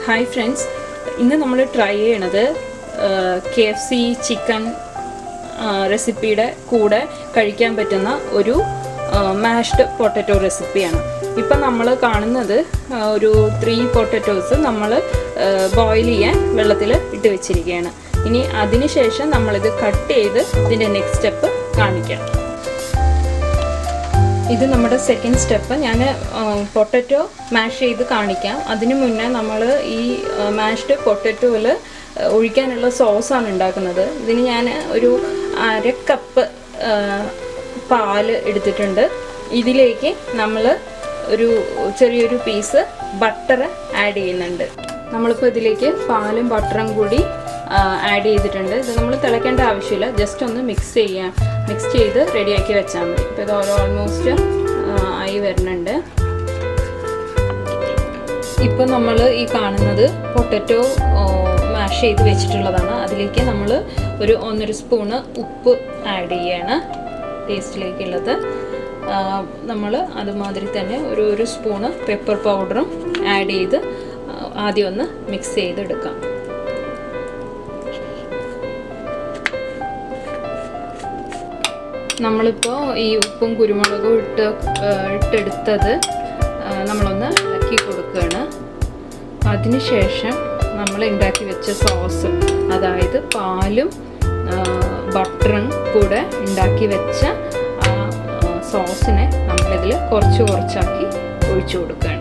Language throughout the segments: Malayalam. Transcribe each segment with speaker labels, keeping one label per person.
Speaker 1: ഹായ് ഫ്രണ്ട്സ് ഇന്ന് നമ്മൾ ട്രൈ ചെയ്യണത് കെ എഫ് സി ചിക്കൻ റെസിപ്പിയുടെ കൂടെ കഴിക്കാൻ പറ്റുന്ന ഒരു മാഷ്ഡ് പൊട്ടറ്റോ റെസിപ്പിയാണ് ഇപ്പം നമ്മൾ കാണുന്നത് ആ, ഒരു ത്രീ പൊട്ടറ്റോസ് നമ്മൾ ബോയിൽ ചെയ്യാൻ വെള്ളത്തിൽ ഇട്ട് വെച്ചിരിക്കുകയാണ് ഇനി അതിന് ശേഷം നമ്മളിത് കട്ട് ചെയ്ത് ഇതിൻ്റെ നെക്സ്റ്റ് സ്റ്റെപ്പ് കാണിക്കാം ഇത് നമ്മുടെ സെക്കൻഡ് സ്റ്റെപ്പ് ഞാൻ പൊട്ടറ്റോ മാഷ് ചെയ്ത് കാണിക്കാം അതിന് മുന്നേ നമ്മൾ ഈ മാഷ്ഡ് പൊട്ടറ്റോയിൽ ഒഴിക്കാനുള്ള സോസാണ് ഉണ്ടാക്കുന്നത് ഇതിന് ഞാൻ ഒരു അര കപ്പ് പാല് എടുത്തിട്ടുണ്ട് ഇതിലേക്ക് നമ്മൾ ഒരു ചെറിയൊരു പീസ് ബട്ടർ ആഡ് ചെയ്യുന്നുണ്ട് നമ്മളിപ്പോൾ ഇതിലേക്ക് പാലും ബട്ടറും കൂടി ആഡ് ചെയ്തിട്ടുണ്ട് ഇത് നമ്മൾ തിളയ്ക്കേണ്ട ആവശ്യമില്ല ജസ്റ്റ് ഒന്ന് മിക്സ് ചെയ്യാം മിക്സ് ചെയ്ത് റെഡിയാക്കി വെച്ചാൽ മതി ഇപ്പോൾ ഇത് ഓൾമോസ്റ്റ് ആയി വരുന്നുണ്ട് ഇപ്പോൾ നമ്മൾ ഈ കാണുന്നത് പൊട്ടറ്റോ മാഷ് ചെയ്ത് വെച്ചിട്ടുള്ളതാണ് അതിലേക്ക് നമ്മൾ ഒരു ഒന്നര സ്പൂണ് ഉപ്പ് ആഡ് ചെയ്യാണ് ടേസ്റ്റിലേക്കുള്ളത് നമ്മൾ അതുമാതിരി തന്നെ ഒരു ഒരു സ്പൂണ് പെപ്പർ പൗഡറും ആഡ് ചെയ്ത് ആദ്യം ഒന്ന് മിക്സ് ചെയ്തെടുക്കാം നമ്മളിപ്പോൾ ഈ ഉപ്പും കുരുമുളകും ഇട്ട് ഇട്ടെടുത്തത് നമ്മളൊന്ന് ഇളക്കി കൊടുക്കുകയാണ് അതിനുശേഷം നമ്മൾ ഉണ്ടാക്കി വെച്ച സോസ് അതായത് പാലും ബട്ടറും കൂടെ ഉണ്ടാക്കി വെച്ച ആ സോസിനെ നമ്മളിതിൽ കുറച്ച് കുറച്ചാക്കി ഒഴിച്ചു കൊടുക്കുകയാണ്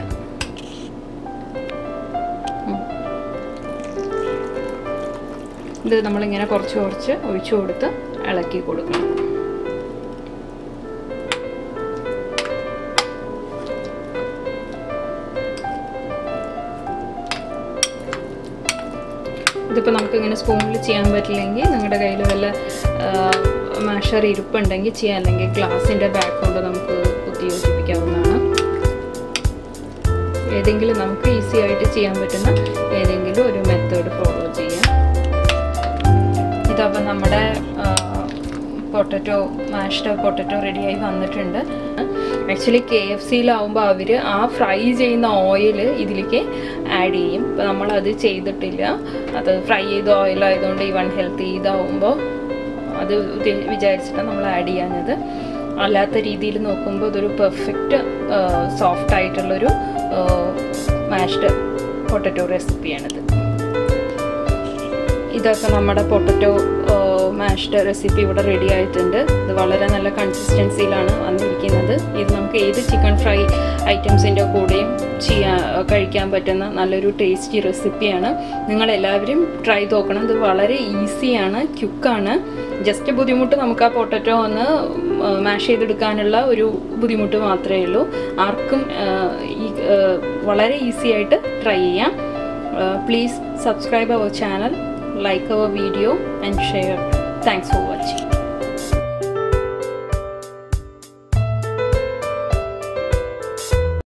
Speaker 1: ഇത് നമ്മളിങ്ങനെ കുറച്ച് കുറച്ച് ഒഴിച്ചു കൊടുത്ത് ഇളക്കി കൊടുക്കണം ഇതിപ്പോൾ നമുക്ക് ഇങ്ങനെ സ്പൂണിൽ ചെയ്യാൻ പറ്റില്ലെങ്കിൽ നിങ്ങളുടെ കയ്യിൽ വല്ല മാഷർ ഇരിപ്പുണ്ടെങ്കിൽ ചെയ്യാം അല്ലെങ്കിൽ ഗ്ലാസിൻ്റെ ബാക്ക് കൊണ്ട് നമുക്ക് കുത്തി യോജിപ്പിക്കാവുന്നതാണ് ഏതെങ്കിലും നമുക്ക് ഈസി ആയിട്ട് ചെയ്യാൻ പറ്റുന്ന ഏതെങ്കിലും ഒരു മെത്തേഡ് ഫോളോ ചെയ്യാം ഇതപ്പോൾ നമ്മുടെ പൊട്ടറ്റോ മാഷ്ഡ് പൊട്ടറ്റോ റെഡിയായി വന്നിട്ടുണ്ട് ആക്ച്വലി കെ എഫ് സിയിലാവുമ്പോൾ അവർ ആ ഫ്രൈ ചെയ്യുന്ന ഓയിൽ ഇതിലേക്ക് ആഡ് ചെയ്യും ഇപ്പോൾ നമ്മളത് ചെയ്തിട്ടില്ല അത് ഫ്രൈ ചെയ്ത ഓയിലായതുകൊണ്ട് ഈ വൺ ഹെൽത്തി ഇതാവുമ്പോൾ അത് വിചാരിച്ചിട്ടാണ് നമ്മൾ ആഡ് ചെയ്യാഞ്ഞത് അല്ലാത്ത രീതിയിൽ നോക്കുമ്പോൾ ഇതൊരു പെർഫെക്റ്റ് സോഫ്റ്റ് ആയിട്ടുള്ളൊരു മാഷ്ഡ് പൊട്ടറ്റോ റെസിപ്പിയാണിത് ഇതൊക്കെ നമ്മുടെ പൊട്ടറ്റോ മാഷ്ഡ് റെസിപ്പി ഇവിടെ റെഡി ആയിട്ടുണ്ട് ഇത് വളരെ നല്ല കൺസിസ്റ്റൻസിയിലാണ് വന്നിരിക്കുന്നത് ഇത് നമുക്ക് ഏത് ചിക്കൻ ഫ്രൈ ഐറ്റംസിൻ്റെ കൂടെയും ചെയ്യാൻ കഴിക്കാൻ പറ്റുന്ന നല്ലൊരു ടേസ്റ്റി റെസിപ്പിയാണ് നിങ്ങൾ എല്ലാവരും ട്രൈ നോക്കണം ഇത് വളരെ ഈസിയാണ് ക്യുക്കാണ് ജസ്റ്റ് ബുദ്ധിമുട്ട് നമുക്ക് ആ പൊട്ടറ്റോ ഒന്ന് മാഷ് ചെയ്തെടുക്കാനുള്ള ഒരു ബുദ്ധിമുട്ട് മാത്രമേ ഉള്ളൂ ആർക്കും ഈ വളരെ ഈസി ആയിട്ട് ട്രൈ ചെയ്യാം please subscribe our channel like our video and share. Thanks for watching.